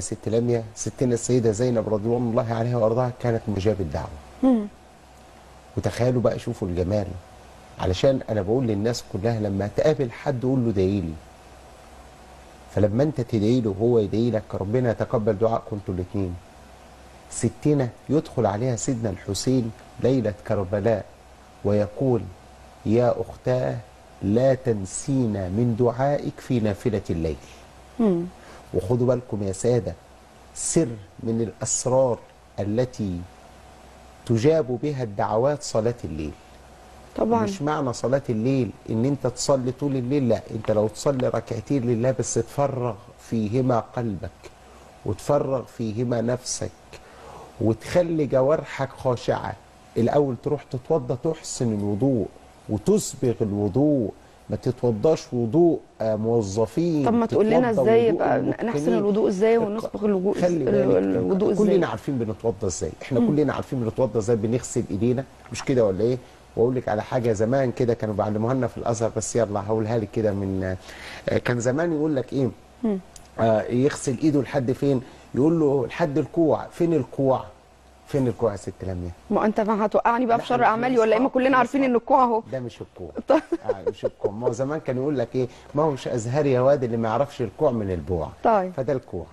ست لميا ستنا السيده زينب رضوان الله عليها وارضاها كانت مجاب الدعوه وتخيلوا بقى شوفوا الجمال علشان انا بقول للناس كلها لما تقابل حد قول له ادعي لي فلما انت تدعي له وهو يدعي لك ربنا يتقبل دعائكم انتوا الاثنين ستنا يدخل عليها سيدنا الحسين ليله كربلاء ويقول يا اختاه لا تنسينا من دعائك في نافله الليل وخدوا بالكم يا ساده سر من الاسرار التي تجاب بها الدعوات صلاه الليل طبعا مش معنى صلاة الليل ان انت تصلي طول الليل لا انت لو تصلي ركعتين لله بس تفرغ فيهما قلبك وتفرغ فيهما نفسك وتخلي جوارحك خاشعة الاول تروح تتوضى تحسن الوضوء وتسبغ الوضوء ما تتوضاش وضوء آه، موظفين طب ما تقول لنا تتوضى ازاي وضوء يبقى المتقنين. نحسن الوضوء ازاي ونسبغ الوضوء خلي بالك الوضوء ازاي كلنا عارفين بنتوضى ازاي احنا كلنا عارفين بنتوضى ازاي بنغسل ايدينا مش كده ولا ايه واقول لك على حاجه زمان كده كانوا بيعلموها لنا في الازهر بس يلا هقولها لك كده من آه، كان زمان يقول لك ايه آه يغسل ايده لحد فين يقول له لحد الكوع فين الكوع فين الكوع يا ست لميا ما انت ما هتوقعني بقى في لا، شر أنا اعمالي ولا ايه ما أصعب، كلنا أنا عارفين أصعب. ان الكوع اهو ده مش الكوع طيب. آه مش الكوع ما هو زمان كان يقول لك ايه ما هوش ازهري يا واد اللي ما يعرفش الكوع من البوع طيب. فده الكوع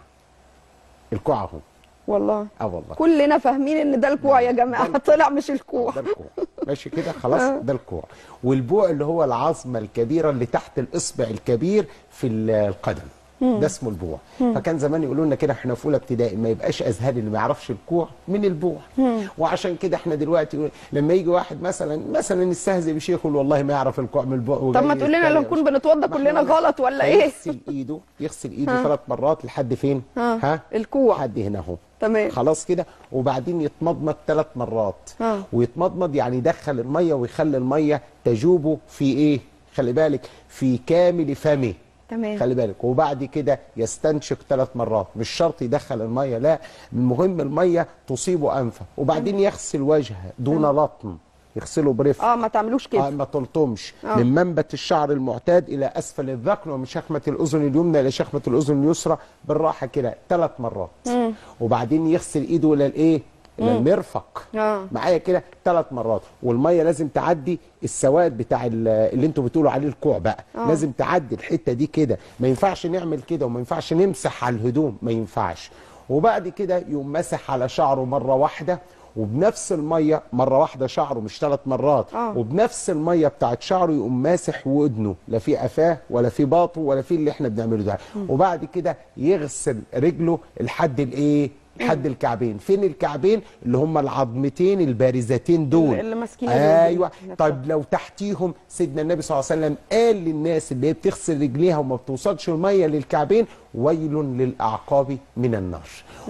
الكوع اهو والله اه والله كلنا فاهمين ان ده الكوع يا جماعه طلع مش الكوع ده الكوع ماشي كده خلاص ده الكوع والبوع اللي هو العظمه الكبيره اللي تحت الاصبع الكبير في ال- القدم ده اسمه البوع فكان زمان يقولوا لنا كده احنا في اولى ابتدائي ما يبقاش ازهري اللي ما يعرفش الكوع من البوع وعشان كده احنا دلوقتي يقول- لما يجي واحد مثلا مثلا يستهزئ بشيخ يقول والله ما يعرف الكوع من البوع طب ما وجاي تقول لنا لو يتريق. نكون بنتوضى ما احنا كلنا قلنا غلط ولا ايه يغسل ايده يغسل ايده ثلاث مرات لحد فين ها. الكوع. لحد هنا اهو تمام. خلاص كده وبعدين يتمضمض ثلاث مرات ها. ويتمضمض يعني يدخل الميه ويخلي الميه تجوبه في ايه خلي بالك في كامل فمه تمام. خلي بالك وبعد كده يستنشق ثلاث مرات مش شرط يدخل الميه لا المهم الميه تصيب انفه وبعدين يغسل وجهه دون لطم يغسله برفق اه ما تعملوش آه كده ما تلطمش آه. من منبت الشعر المعتاد الى اسفل الذقن ومن شخمه الاذن اليمنى الى شخمه الاذن اليسرى بالراحه كده ثلاث مرات وبعدين يغسل ايده الى الايه الى المرفق آه. معايا كده ثلاث مرات والميه لازم تعدي السواد بتاع ال- اللي انتوا بتقولوا عليه الكوع بقى آه. لازم تعدي الحته دي كده ما ينفعش نعمل كده وما ينفعش نمسح على الهدوم ما ينفعش وبعد كده يقوم مسح على شعره مره واحده وبنفس الميه مره واحده شعره مش ثلاث مرات آه. وبنفس الميه بتاعت شعره يقوم ماسح ودنه لا في قفاه ولا في باطه ولا في اللي احنا بنعمله ده وبعد كده يغسل رجله لحد الايه لحد الكعبين فين الكعبين اللي هم العظمتين البارزتين دول اللي ماسكين الرجل ايوه نفسها. طيب لو تحتيهم سيدنا النبي صلى الله عليه وسلم قال للناس اللي هي بتغسل رجليها وما بتوصلش الميه للكعبين ويل للاعقاب من النار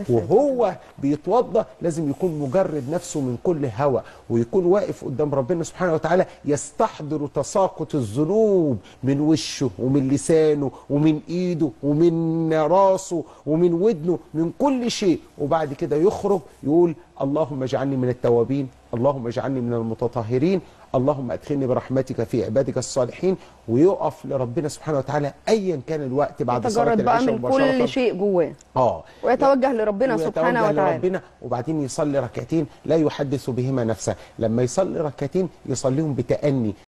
وهو بيتوضا لازم يكون مجرد نفسه من كل هوى ويكون واقف قدام ربنا سبحانه وتعالى يستحضر تساقط الذنوب من وشه ومن لسانه ومن ايده ومن راسه ومن ودنه من كل شيء وبعد كده يخرج يقول اللهم اجعلني من التوابين اللهم اجعلني من المتطهرين اللهم ادخلني برحمتك في عبادك الصالحين ويقف لربنا سبحانه وتعالى ايا كان الوقت بعد صلاه يتجرد بقى العشاء من مباشرة. كل شيء جواه اه ويتوجه لربنا ويتوجه سبحانه وتعالى لربنا وبعدين يصلي ركعتين لا يحدث بهما نفسه لما يصلي ركعتين يصليهم بتأني